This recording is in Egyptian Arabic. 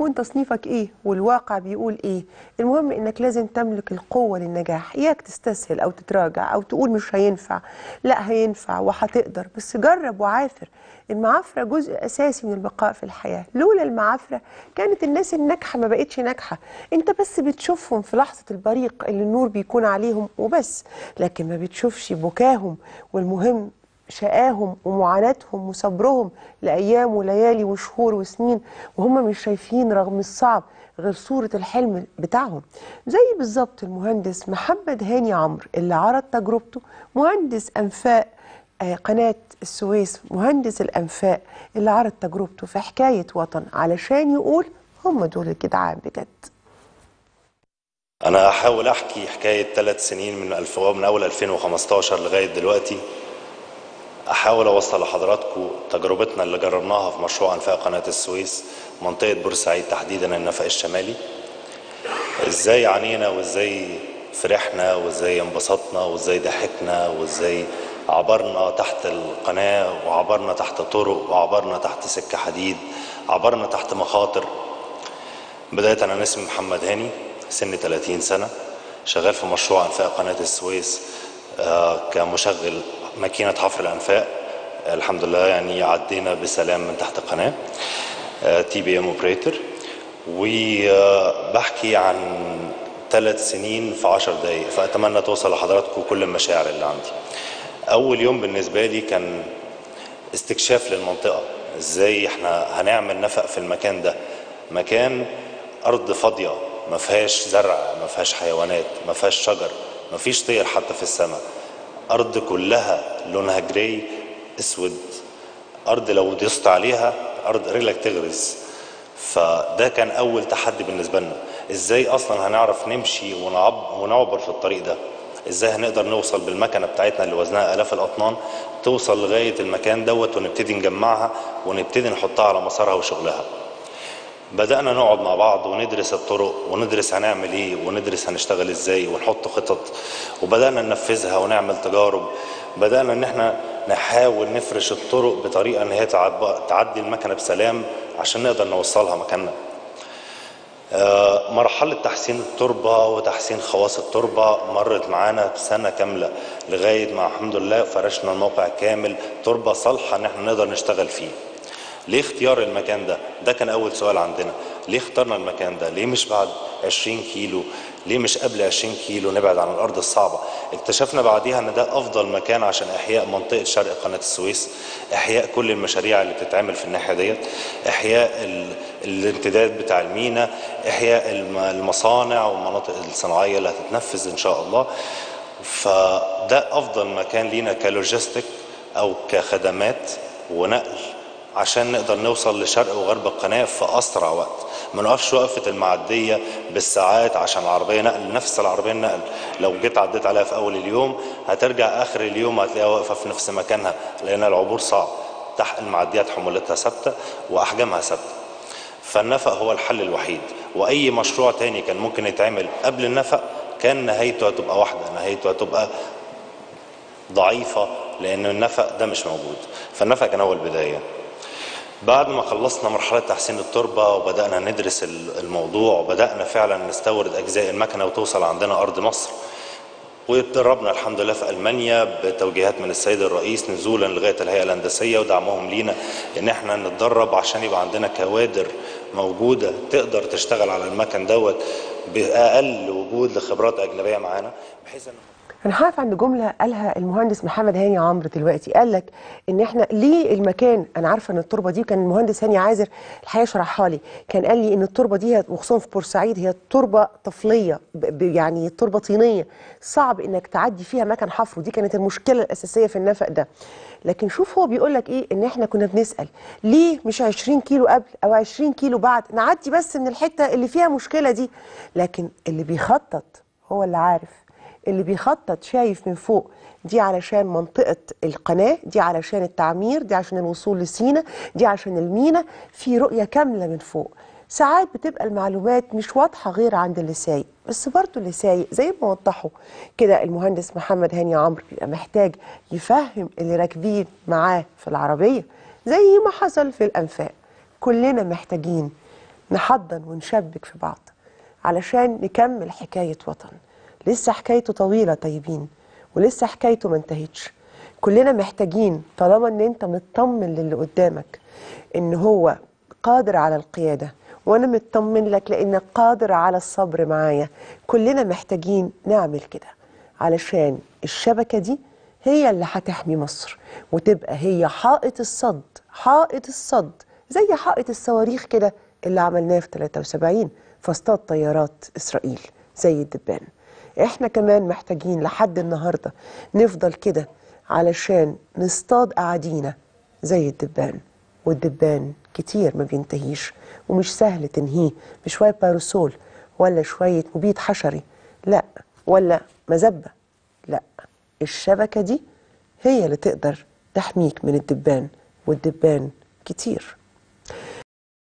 تكون تصنيفك ايه والواقع بيقول ايه المهم انك لازم تملك القوة للنجاح اياك تستسهل او تتراجع او تقول مش هينفع لا هينفع وهتقدر بس جرب وعافر المعافرة جزء أساسي من البقاء في الحياة لولا المعافرة كانت الناس الناجحة ما بقتش ناجحة انت بس بتشوفهم في لحظة البريق اللي النور بيكون عليهم وبس لكن ما بتشوفش بكاهم والمهم شقاهم ومعاناتهم وصبرهم لأيام وليالي وشهور وسنين وهم مش شايفين رغم الصعب غير صورة الحلم بتاعهم زي بالظبط المهندس محمد هاني عمرو اللي عرض تجربته مهندس أنفاق آه، قناة السويس مهندس الأنفاق اللي عرض تجربته في حكاية وطن علشان يقول هم دول الجدعان بجد أنا هحاول أحكي حكاية ثلاث سنين من الف من أول 2015 لغاية دلوقتي أحاول أوصل لحضراتكم تجربتنا اللي جربناها في مشروع أنفاق قناة السويس منطقة بورسعيد تحديدا النفق الشمالي إزاي عانينا وإزاي فرحنا وإزاي انبسطنا وإزاي ضحكنا وإزاي عبرنا تحت القناة وعبرنا تحت طرق وعبرنا تحت سكة حديد عبرنا تحت مخاطر بداية أنا اسمي محمد هاني سني 30 سنة شغال في مشروع أنفاق قناة السويس آه، كمشغل ماكينة حفر الأنفاق الحمد لله يعني عدينا بسلام من تحت القناة تي بي ام اوبريتور وبحكي عن ثلاث سنين في عشر دقايق فأتمنى توصل لحضراتكم كل المشاعر اللي عندي أول يوم بالنسبة لي كان استكشاف للمنطقة ازاي احنا هنعمل نفق في المكان ده مكان أرض فاضية ما فيهاش زرع ما فيهاش حيوانات ما فيهاش شجر ما فيش طير حتى في السماء أرض كلها لونها جراي اسود أرض لو دوست عليها أرض رجلك تغرز فده كان أول تحدي بالنسبة لنا إزاي أصلا هنعرف نمشي ونعب ونعبر في الطريق ده إزاي هنقدر نوصل بالمكنة بتاعتنا اللي وزنها آلاف الأطنان توصل لغاية المكان دوت ونبتدي نجمعها ونبتدي نحطها على مسارها وشغلها بدأنا نقعد مع بعض وندرس الطرق وندرس هنعمل ايه وندرس هنشتغل ازاي ونحط خطط وبدأنا ننفذها ونعمل تجارب بدأنا ان احنا نحاول نفرش الطرق بطريقة ان هي تعب- تعدي المكنة بسلام عشان نقدر نوصلها مكاننا آه، مرحلة تحسين التربة وتحسين خواص التربة مرت معانا سنة كاملة لغاية ما الحمد لله فرشنا الموقع كامل تربة صالحة ان احنا نقدر نشتغل فيه ليه اختيار المكان ده؟ ده كان أول سؤال عندنا ليه اخترنا المكان ده؟ ليه مش بعد 20 كيلو؟ ليه مش قبل 20 كيلو نبعد عن الأرض الصعبة؟ اكتشفنا بعديها أن ده أفضل مكان عشان إحياء منطقة شرق قناة السويس إحياء كل المشاريع اللي بتتعمل في الناحية ديت إحياء ال... الامتداد بتاع المينا إحياء الم- المصانع والمناطق الصناعية اللي هتتنفذ إن شاء الله فده أفضل مكان لينا كلوجيستيك أو كخدمات ونقل عشان نقدر نوصل لشرق وغرب القناة في أسرع وقت ما نقفش وقفة المعدية بالساعات عشان العربية نقل نفس العربية النقل لو جيت عديت عليها في أول اليوم هترجع آخر اليوم هتلاقيها واقفة في نفس مكانها لأن العبور صعب تحت المعديات حمولتها ثابتة وأحجامها ثابتة فالنفق هو الحل الوحيد وأي مشروع تاني كان ممكن يتعمل قبل النفق كان نهايته هتبقى واحدة نهايته هتبقى ضعيفة لأن النفق ده مش موجود فالنفق كان هو البداية بعد ما خلصنا مرحلة تحسين التربة وبدأنا ندرس ال- الموضوع وبدأنا فعلا نستورد أجزاء المكنة وتوصل عندنا أرض مصر واتدربنا الحمد لله في ألمانيا بتوجيهات من السيد الرئيس نزولا لغاية الهيئة الهندسية ودعمهم لينا إن احنا نتدرب عشان يبقى عندنا كوادر موجودة تقدر تشتغل على المكن دوت بأقل وجود لخبرات أجنبية معانا بحيث إن انا هقف عند جمله قالها المهندس محمد هاني عمرو دلوقتي قال لك ان احنا ليه المكان انا عارفه ان التربه دي كان المهندس هاني عازر الحقيقه شرحها لي كان قال لي ان التربه دي هي- وخصوصا في بورسعيد هي تربه طفليه ب- ب- يعني تربه طينيه صعب انك تعدي فيها مكان حفر ودي كانت المشكله الاساسيه في النفق ده لكن شوف هو بيقول لك ايه ان احنا كنا بنسال ليه مش 20 كيلو قبل او 20 كيلو بعد نعدي بس من الحته اللي فيها مشكله دي لكن اللي بيخطط هو اللي عارف اللي بيخطط شايف من فوق دي علشان منطقة القناة دي علشان التعمير دي عشان الوصول لسينا دي عشان المينا في رؤية كاملة من فوق ساعات بتبقى المعلومات مش واضحة غير عند اللي سايق بس برضه اللي سايق زي ما وضحوا كده المهندس محمد هاني عمرو بيبقى محتاج يفهم اللي راكبين معاه في العربية زي ما حصل في الأنفاق كلنا محتاجين نحضن ونشبك في بعض علشان نكمل حكاية وطن لسه حكايته طويلة طيبين ولسه حكايته ما انتهتش كلنا محتاجين طالما ان انت مطمن للي قدامك ان هو قادر على القيادة وانا مطمن لك لانك قادر على الصبر معايا كلنا محتاجين نعمل كده علشان الشبكة دي هي اللي هتحمي مصر وتبقى هي حائط الصد حائط الصد زي حائط الصواريخ كده اللي عملناه في 73 فاصطاد طيارات إسرائيل زي الدبان احنا كمان محتاجين لحد النهاردة نفضل كده علشان نصطاد أعادينا زي الدبان والدبان كتير ما بينتهيش ومش سهل تنهيه بشوية باراسول ولا شوية مبيد حشري لا ولا مزبة لا الشبكة دي هي اللي تقدر تحميك من الدبان والدبان كتير